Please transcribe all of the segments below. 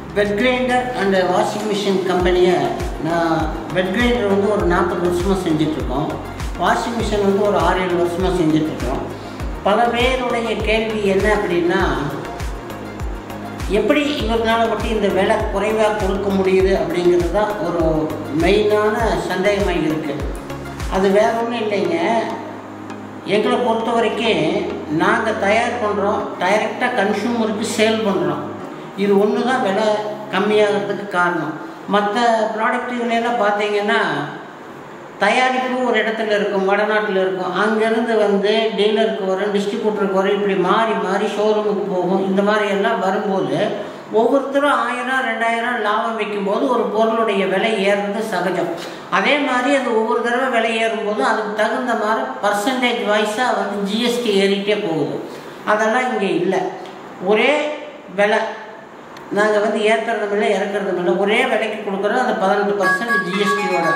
Wet grinder and washing machine கம்பெனியை நான் wet grinder வந்து ஒரு நாற்பது வருஷமாக செஞ்சிட்ருக்கோம் வாஷிங் மிஷின் வந்து ஒரு ஆறு ஏழு வருஷமாக செஞ்சிட்ருக்கோம் பல பேருடைய கேள்வி என்ன அப்படின்னா எப்படி இவர்களால் மட்டும் இந்த விலை குறைவாக கொடுக்க முடியுது அப்படிங்கிறது தான் ஒரு மெயினான சந்தேகமாக இருக்குது அது வேற ஒன்றும் இல்லைங்க எங்களை பொறுத்த வரைக்கும் நாங்கள் தயார் பண்ணுறோம் டைரெக்டாக கன்சூமருக்கு சேல் பண்ணுறோம் இது ஒன்று தான் விலை கம்மியாகிறதுக்கு காரணம் மற்ற ப்ராடக்ட்டுகளெல்லாம் பார்த்தீங்கன்னா தயாரிப்பு ஒரு இடத்துல இருக்கும் வடநாட்டில் இருக்கும் அங்கேருந்து வந்து டீலருக்கு வரும் டிஸ்ட்ரிபியூட்டருக்கு வரும் இப்படி மாறி மாறி ஷோரூமுக்கு போகும் இந்த மாதிரி எல்லாம் வரும்போது ஒவ்வொருத்தரும் ஆயிரம் ரெண்டாயிரம் லாபம் வைக்கும்போது ஒரு பொருளுடைய விலை ஏறுறது சகஜம் அதே மாதிரி அது ஒவ்வொரு தடவை விலை ஏறும்போது அதுக்கு தகுந்த மாதிரி பர்சன்டேஜ் வைஸாக வந்து ஜிஎஸ்டி ஏறிட்டே போகுது அதெல்லாம் இங்கே இல்லை ஒரே விலை நாங்கள் வந்து ஏற்றுறதும் இல்லை இறக்குறதும் இல்லை ஒரே விலைக்கு கொடுக்குறோம் அந்த பதினெட்டு பர்சன்ட் ஜிஎஸ்டியோட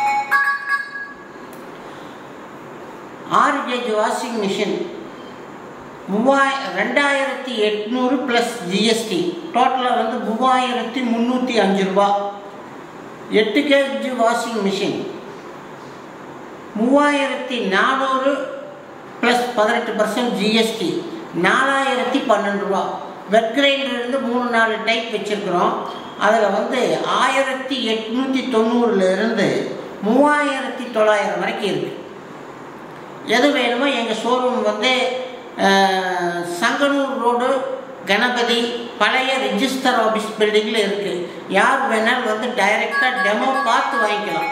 ஆறு கேஜ் வாஷிங் மிஷின் மூவாய் ரெண்டாயிரத்தி எட்நூறு ப்ளஸ் ஜிஎஸ்டி டோட்டலாக வந்து மூவாயிரத்தி முந்நூற்றி அஞ்சு ரூபா எட்டு கேஜ் வாஷிங் மிஷின் மூவாயிரத்தி நானூறு ப்ளஸ் பதினெட்டு பர்சன்ட் ஜிஎஸ்டி நாலாயிரத்தி பன்னெண்டு ரூபா வெட் கிரைண்டர்லேருந்து மூணு நாலு டைப் வச்சுருக்குறோம் அதில் வந்து ஆயிரத்தி எட்நூற்றி தொண்ணூறுலேருந்து மூவாயிரத்தி தொள்ளாயிரம் வரைக்கும் இருக்குது எது வேணுமோ எங்கள் ஷோரூம் வந்து அஹ், சங்கனூர் ரோடு கணபதி பழைய ரிஜிஸ்டர் ஆஃபீஸ் பில்டிங்கில் இருக்குது யார் வேணாலும் வந்து டைரெக்டாக டெமோ பார்த்து வாங்கிக்கலாம்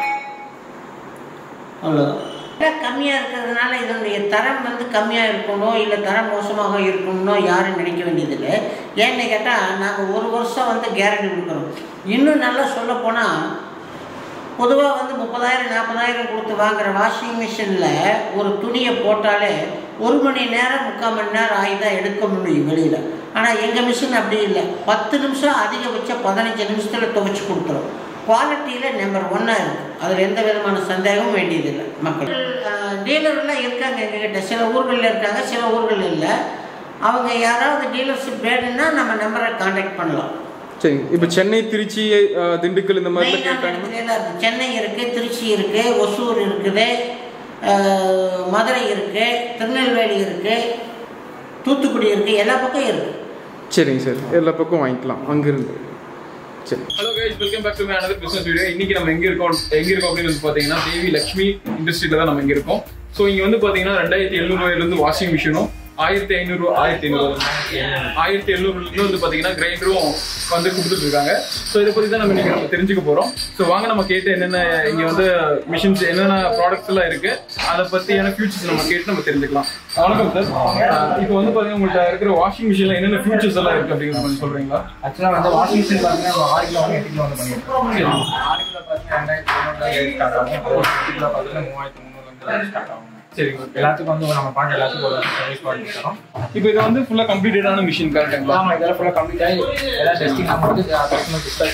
அவ்வளோதான் விலை கம்மியாக இருக்கிறதுனால இதனுடைய தரம் வந்து கம்மியாக இருக்கணும் இல்லை தரம் மோசமாக இருக்கணும்னோ யாரும் நினைக்க வேண்டியதில்லை ஏன்னு கேட்டால் நாங்கள் ஒரு வருஷம் வந்து கேரண்டி கொடுக்குறோம் இன்னும் நல்லா சொல்லப்போனால் பொதுவாக வந்து முப்பதாயிரம் நாற்பதாயிரம் கொடுத்து வாங்குற வாஷிங் மிஷினில் ஒரு துணியை போட்டாலே ஒரு மணி நேரம் முக்கால் மணி நேரம் ஆகி தான் எடுக்க முடியும் வெளியில் ஆனால் எங்கள் மிஷின் அப்படி இல்லை பத்து நிமிஷம் அதிகபட்சம் பதினஞ்சு நிமிஷத்தில் துவைச்சி கொடுத்துரும் குவாலிட்டியில் நம்பர் ஒன்னாக இருக்குது அதில் எந்த விதமான சந்தேகமும் வேண்டியதில்லை மக்கள் டீலர்லாம் இருக்காங்க எங்ககிட்ட சில ஊர்களில் இருக்காங்க சில ஊர்கள் இல்லை அவங்க யாராவது டீலர்ஷிப் வேணும்னா நம்ம நம்பரை காண்டாக்ட் பண்ணலாம் சரிங்க இப்போ சென்னை திருச்சி அஹ், திண்டுக்கல் இந்த மாதிரிலாம் மெயினான கேட்டாங்கன்னா இடத்துல எல்லாம் இருக்கு சென்னை இருக்கு திருச்சி இருக்கு ஒசூர் இருக்குது அஹ், மதுரை இருக்கு திருநெல்வேலி இருக்கு தூத்துக்குடி இருக்கு எல்லா பக்கம் இருக்கு சரிங்க சார் எல்லா பக்கம் வாங்கிக்கலாம் அங்கிருந்து சரி hello guys welcome back to my another business video இன்னைக்கு நம்ம எங்க இருக்கோம் எங்க இருக்கோம் அப்படின்னு வந்து பாத்தீங்கன்னா தேவி லட்சுமி இண்டஸ்ட்ரியில தான் நம்ம இங்க இருக்கோம் ஸோ இங்க வந்து பாத்தீங்கன்னா ரெண்டாயிரத்தி எழுநூறு ரூபாயில இருந்து வாஷிங் மிஷினும் ஆயிரத்தி ஐநூறு ஆயிரத்தி ஐநூறு ஆயிரத்தி எழுநூறுல இருந்து வந்து பாத்தீங்கன்னா கிரைண்டரும் வந்து கொடுத்துட்டு இருக்காங்க ஸோ இதை பத்தி தான் நம்ம இன்னைக்கு நம்ம தெரிஞ்சுக்க போறோம் ஸோ வாங்க நம்ம கேட்டு என்னென்ன இங்க வந்து மிஷின்ஸ் என்னென்ன ப்ராடக்ட்ஸ் எல்லாம் இருக்கு அதை பத்தியான ஃபியூச்சர்ஸ் நம்ம கேட்டு நம்ம தெரிஞ்சுக்கலாம் வணக்கம் சார் இப்போ வந்து பாத்தீங்கன்னா உங்கள்ட்ட இருக்கிற வாஷிங் மிஷின்ல என்னென்ன ஃபியூச்சர்ஸ் எல்லாம் இருக்கு அப்படிங்கிறது கொஞ்சம் சொல்றீங்களா ஆக்சுவலாக வந்து வாஷிங் மிஷின் பார்த்தீங்கன்னா நம்ம ஆறு கிலோ வந்து எட்டு கிலோ வந்து பண்ணியிருக்கோம் ஆறு கிலோ பார்த்தீங்கன்னா ரெண்டாயிரத்தி தொண்ணூறு ஸ்டார்ட் ஆகும் எட்டு கிலோ பார்த்தீங்கன்னா மூவாயிரத்தி முந்நூறு ஸ்டார்ட் ஆகும் சரி எல்லாத்துக்கும் வந்து நம்ம பாட்டு எல்லாத்துக்கும் ஒரு சர்வீஸ் பண்ணி தரோம் இப்போ இது வந்து ஃபுல்லா கம்ப்ளீட்டடான மிஷின் கரெக்ட்டுங்களா ஆமாம் இதெல்லாம் ஃபுல்லாக கம்ப்ளீட் ஆகி எல்லாம் டெஸ்டிங் வந்து கஸ்டமர் டிஸ்பேச்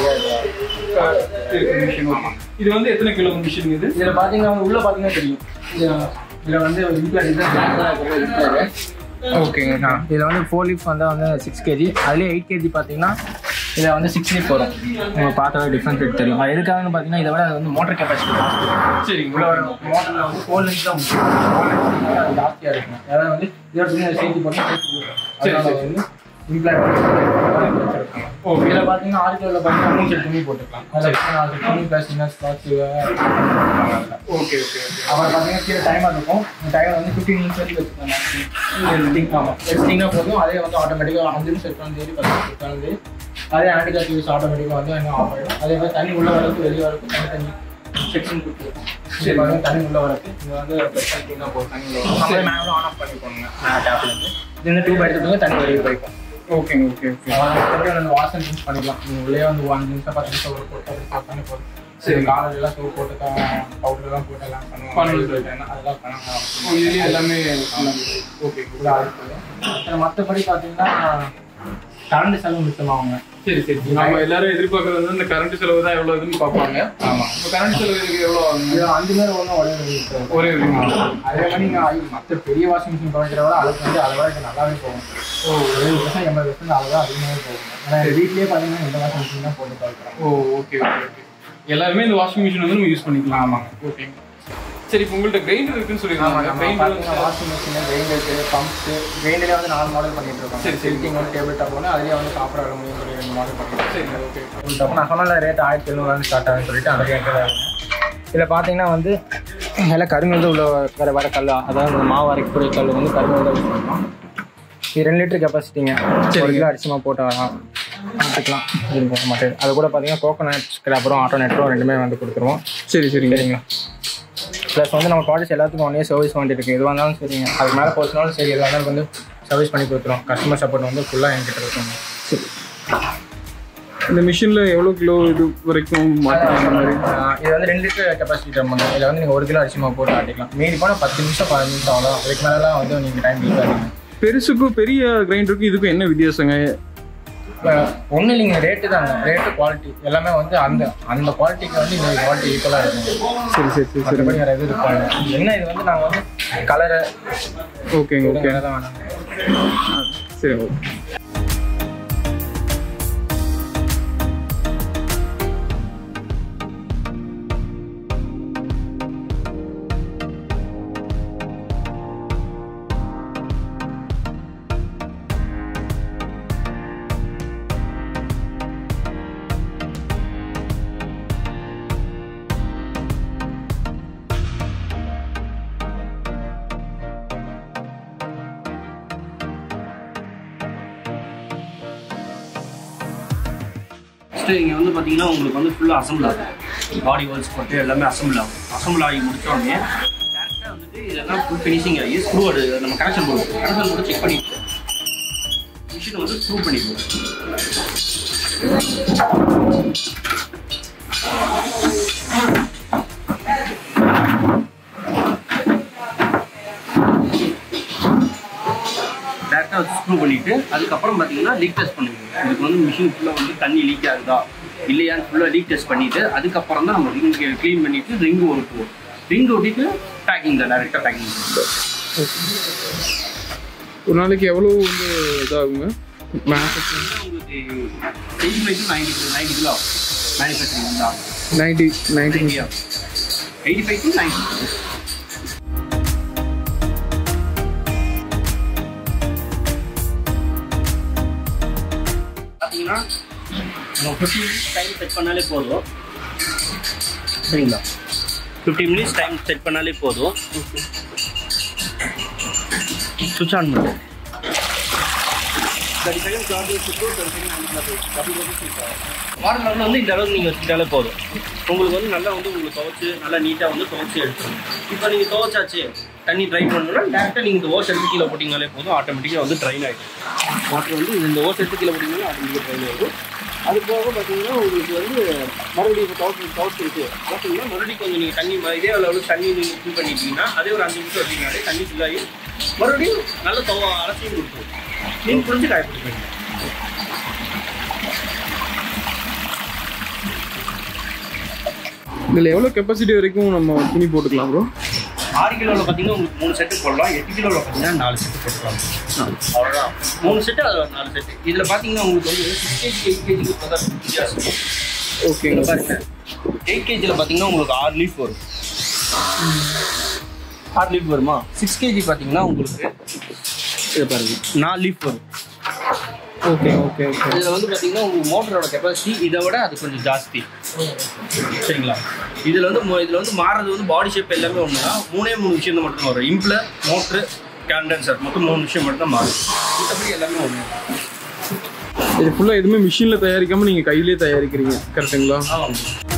பண்ணுறது மிஷின் இது வந்து எத்தனை கிலோ மிஷின் இது இதில் பார்த்தீங்கன்னா வந்து உள்ளே பார்த்தீங்கன்னா தெரியும் இது- இதில் வந்து இம்ப்ளான் டிசைன் ஓகேங்க இதில் வந்து ஃபோர் லீஃப் வந்து வந்து சிக்ஸ் கேஜி அதுலேயே எயிட் கேஜி பார்த்தீங்கன்னா இதில் வந்து சிக்ஸ் லீஃப் வரும் உங்களுக்கு பார்த்தாவே டிஃப்ரெண்ட் தெரியும் அது எதுக்காகன்னு பார்த்தீங்கன்னா இதை விட அது வந்து மோட்டர் கெப்பாசிட்டி சரிங்க உள்ள வர மோட்டரில் வந்து ஃபோர் லிங்க் தான் முடியும் அது ஜாஸ்தியாக இருக்கும் அதாவது வந்து இதோட துணி சேர்த்து போட்டு சேர்த்து சரி, அதனால சரி. வந்து இம்ப்ளான் ஓகே இதில் பார்த்தீங்கன்னா ஆறு கிலோவில் பார்த்தீங்கன்னா மூணு செட் துணி போட்டுக்கலாம் அதில் நாலு துணி ப்ளஸ் இன்னும் ஸ்காட்ச் ஓகே ஓகே ஓகே அப்புறம் பார்த்தீங்கன்னா கீழே டைமர் இருக்கும் இந்த டைமர் வந்து ஃபிஃப்டீன் இன்ச் வரைக்கும் வச்சுக்கலாம் செட்டிங் ஆமாம் செட்டிங்காக போதும் அதே வந்து ஆட்டோமேட்டிக்காக அஞ்சு நிமிஷம் எடுத்தாலும் சரி பத்து நிமிஷம் எடுத்தாலும் சரி அதே ஆன்டி கார்ட் யூஸ் ஆட்டோமேட்டிக்காக வந்து என்ன ஆஃப் ஆகிடும் அதே மாதிரி தண்ணி உள்ள வரதுக்கு வெளியே வரதுக்கு தனி தண்ணி செக்ஷன் கொடுத்துருக்கோம் சரி வந்து தண்ணி உள்ள வரது இங்கே வந்து ப்ரெஸ் பண்ணிட்டீங்கன்னா போதும் தண்ணி உள்ள வரும் நம்மளே மேனுவலாக ஆன் ஆஃப் பண்ணி போகணுங்க டேப்லேருந்து இது வந்து டியூப் எடுத்துட்டு தண்ணி வெளியே போய்க்கும் ஓகேங்க ஓகே ஓகே வந்து வாசன் யூஸ் பண்ணிக்கலாம் நீங்கள் உள்ளே வந்து ஒரு அஞ்சு நிமிஷம் பத்து நிமிஷம் ஒரு போட்டு அப்படி சாப்பிட்டாலே போதும் சரி. சரி காலையில எல்லாம் சோப் போட்டு பவுடர் எல்லாம் போட்டு எல்லாம் பண்ணுவாங்க. பண்ணுவாங்க அதெல்லாம் ஓ, இதுலயே எல்லாமே ஓகே மற்றபடி பார்த்தீங்கன்னா கரண்ட் செலவு மிச்சமாகுங்க சரி சரி நம்ம எல்லாரும் எதிர்பார்க்கறது வந்து இந்த கரண்ட் செலவு தான் எவ்வளவு இதுன்னு பார்ப்பாங்க ஆமா இப்போ கரண்ட் செலவு இதுக்கு எவ்வளோ ஆகுங்க இது அஞ்சு நேரம் ஒன்றும் ஒரே ஒரு use ஆகும். ஒரே ஒரு அதே மாதிரி நீங்கள் மற்ற பெரிய வாஷிங் மிஷின் துவைக்கிறத விட அதுக்கு வந்து அதை விட இது நல்லாவே போகும் ஓ எழுபது பர்சன்ட் எண்பது பர்சன்ட் அளவு அதிகமாகவே போகும் ஏன்னா வீட்லேயே பார்த்தீங்கன்னா இந்த வாஷிங் மிஷின் தான் போட்டு துவைக்கிறோம் ஓ ஓகே ஓகே ஓகே எல்லாருமே இந்த வாஷிங் மிஷின் வந்து நம்ம யூஸ் பண்ணிக்கலாம் ஆமாங்க ஓகே சரி இப்போ உங்கள்ட்ட கிரைண்டர் இருக்குன்னு சொல்லியிருக்காங்க நம்ம கிரைண்டர் பார்த்தீங்கன்னா வாஷிங் மிஷின் கிரைண்டருக்கு பம்ப்ஸு கிரைண்டரே வந்து நாலு மாடல் பண்ணிட்டு இருக்கோம் சரி, சரி. செல்டிங் வந்து டேபிள் டாப் ஒன்று அதுலேயே வந்து காப்பர் அலுமினியம் சொல்லி ரெண்டு மாடல் பண்ணிட்டு சரி ஓகே டேபிள் டாப் நான் சொன்ன ரேட் ஆயிரத்தி எழுநூறு ஸ்டார்ட் ஆகுதுன்னு சொல்லிட்டு அந்த ரேட்டில் தான் இதில் பார்த்தீங்கன்னா வந்து எல்லாம் கருங்கல் உள்ள வர வர கல் அதாவது இந்த மாவு அரைக்கக்கூடிய கல் வந்து கருங்கல் தான் யூஸ் பண்ணுறோம் இது ரெண்டு லிட்டர் கெப்பாசிட்டிங்க ஒரு கிலோ அரிசிமா போட்டு வரலாம் பார்த்துக்கலாம் இது போக மாட்டேன் அது கூட பார்த்தீங்கன்னா கோகோனட் ஸ்கிராப்பரும் ஆட்டோ நெட்டரும் ரெண்டுமே வந்து கொடுத்துருவோம் சரி சரிங்க சரிங்களா ப்ளஸ் வந்து நம்ம ப்ராடக்ட்ஸ் எல்லாத்துக்கும் ஒன்றே சர்வீஸ் வாண்டி இருக்குது எதுவாக இருந்தாலும் சரிங்க அதுக்கு மேலே போச்சுனாலும் சரி எதுவாக இருந்தாலும் வந்து சர்வீஸ் பண்ணி கொடுத்துருவோம் கஸ்டமர் சப்போர்ட் வந்து ஃபுல்லாக என்கிட்ட இருக்கும் இந்த மிஷினில் எவ்வளோ கிலோ இது வரைக்கும் மாற்றலாம் அந்த மாதிரி ஆஹ் இது வந்து ரெண்டு லிட்டர் கெப்பாசிட்டி டம் பண்ணும் இதில் வந்து நீங்கள் ஒரு கிலோ அரிசி மாவு போட்டு ஆட்டிக்கலாம் மீறி போனால் பத்து நிமிஷம் பதினஞ்சு நிமிஷம் அவ்வளோ அதுக்கு மேலாம் வந்து நீங்கள் டைம் யூஸ் ஆகுங்க பெருசுக்கும் பெரிய கிரைண்டருக்கும் இதுக்கும் என்ன வித்தியாசங்க ஒன்றும் இல்லைங்க ரேட்டு தாங்க ரேட்டு குவாலிட்டி எல்லாமே வந்து அந்த அந்த குவாலிட்டிக்கு வந்து இந்த குவாலிட்டி ஈக்குவலாக இருக்கும் சரி சரி சரி சரி மற்றபடி வேறு எதுவும் இருப்பாங்க என்ன இது வந்து நாங்கள் வந்து கலரை ஓகேங்க ஓகே வேறு தான் வேணாங்க சரி ஓகே ஃபஸ்ட்டு இங்கே வந்து பார்த்தீங்கன்னா உங்களுக்கு வந்து ஃபுல்லாக அசம்பிள் ஆகும் பாடி வால்ஸ் போட்டு எல்லாமே அசம்பிள் ஆகும் அசம்பிள் ஆகி முடிச்சோடனே டேரெக்டாக வந்துட்டு இதெல்லாம் ஃபுல் ஃபினிஷிங் ஆகி ஸ்க்ரூ அது நம்ம கனெக்ஷன் போடுவோம் கனெக்ஷன் போட்டு செக் பண்ணிட்டு மிஷினை வந்து ஸ்க்ரூ பண்ணிடுவோம் டேரெக்டாக வச்சு ஸ்க்ரூ பண்ணிவிட்டு அதுக்கப்புறம் பார்த்தீங்கன்னா லீக் டெஸ்ட் பண்ணுவோம் இதுக்கு வந்து மிஷின் ஃபுல்லாக வந்து தண்ணி லீக் ஆகுதா இல்லையான்னு ஃபுல்லாக லீக் டெஸ்ட் பண்ணிவிட்டு அதுக்கப்புறம் தான் நம்ம ரிங் க்ளீன் பண்ணிவிட்டு ரிங் ஒட்டுவோம் ரிங் ஒட்டிட்டு பேக்கிங் தான் டேரெக்டாக பேக்கிங் ஒரு நாளைக்கு எவ்வளோ வந்து இதாகுங்க மேனுஃபேக்சரிங் உங்களுக்கு eighty five to ninety ninety kilo manufacturing தான் ninety ninety eighty five to ninety பார்த்தீங்கன்னா நம்ம ஃபிஃப்டி மினிட்ஸ் டைம் செட் பண்ணாலே போதும் சரிங்களா ஃபிஃப்டி மினிட்ஸ் டைம் செட் பண்ணாலே போதும் சுவிட்ச் ஆன் பண்ணுங்க thirty second charge thirty second water லெவலில் வந்து இந்த அளவுக்கு நீங்கள் வச்சுக்கிட்டாலே போதும் உங்களுக்கு வந்து நல்லா வந்து உங்களுக்கு துவைச்சு நல்லா நீட்டாக வந்து துவைச்சி எடுத்துரும் இப்போ நீங்கள் துவைச்சாச்சு தண்ணி ட்ரை பண்ணணும்னா டேரெக்டாக நீங்கள் இந்த ஓஸ் எடுத்து கீழே போட்டிங்கனாலே போதும் ஆட்டோமேட்டிக்காக வந்து ட்ரைன் ஆகிடும் வாட்டர் வந்து இந்த ஓஸ் எடுத்து கீழே போட்டிங்கன்னா ஆட்டோமேட்டிக்காக ட்ரைன் ஆகிடும் அது போக பார்த்தீங்கன்னா உங்களுக்கு வந்து மறுபடியும் இப்போ துவைச்சு துவைச்சிருக்கு பார்த்தீங்கன்னா மறுபடியும் கொஞ்சம் நீங்கள் தண்ணி ம- இதே அளவுக்கு தண்ணி நீங்கள் ஃபில் பண்ணிட்டீங்கன்னா அதே ஒரு அஞ்சு நிமிஷம் வச்சிங்கனாலே தண்ணி ஃபில்லாகி மறுபடியும் நல்ல துவ அலசியும் கொடுக்கும் நீங்கள் புரிஞ்சு காயப்படுத்துவீங்க இதில் எவ்வளோ கெப்பாசிட்டி வரைக்கும் நம்ம துணி போட்டுக்கலாம் ப்ரோ ஆறு கிலோவில் பார்த்தீங்கன்னா உங்களுக்கு மூணு செட்டு போடலாம் எட்டு கிலோவில் பார்த்தீங்கன்னா நாலு செட்டு போட்டுக்கலாம் அவ்வளோதான் மூணு செட்டு அது நாலு செட்டு இதில் பார்த்தீங்கன்னா உங்களுக்கு வந்து சிக்ஸ் கேஜி எயிட் கேஜிக்கு பார்த்தா வித்தியாசம் ஓகேங்க இதில் பாருங்க எயிட் கேஜியில் பார்த்தீங்கன்னா உங்களுக்கு ஆறு லீஃப் வரும் ஆறு லீஃப் வருமா சிக்ஸ் கேஜி பார்த்தீங்கன்னா உங்களுக்கு இதை பாருங்க நாலு லீஃப் வரும் ஓகே ஓகே ஓகே இதில் வந்து பார்த்தீங்கன்னா உங்களுக்கு மோட்டரோட கெப்பாசிட்டி இதை விட அது கொஞ்சம் ஜாஸ்தி சரிங்களா இதில் வந்து மோ- இதில் வந்து மாறுறது வந்து பாடி ஷேப் எல்லாமே ஒன்று தான் மூணே மூணு விஷயம் தான் மட்டும் வரும் இம்ப்ள மோட்ரு கேண்டன்சர் மொத்தம் மூணு விஷயம் மட்டும் தான் மாறும் மற்றபடி எல்லாமே ஒன்று இது ஃபுல்லாக எதுவுமே மிஷினில் தயாரிக்காமல் நீங்கள் கையிலே தயாரிக்கிறீங்க கரெக்டுங்களா ஆமாம்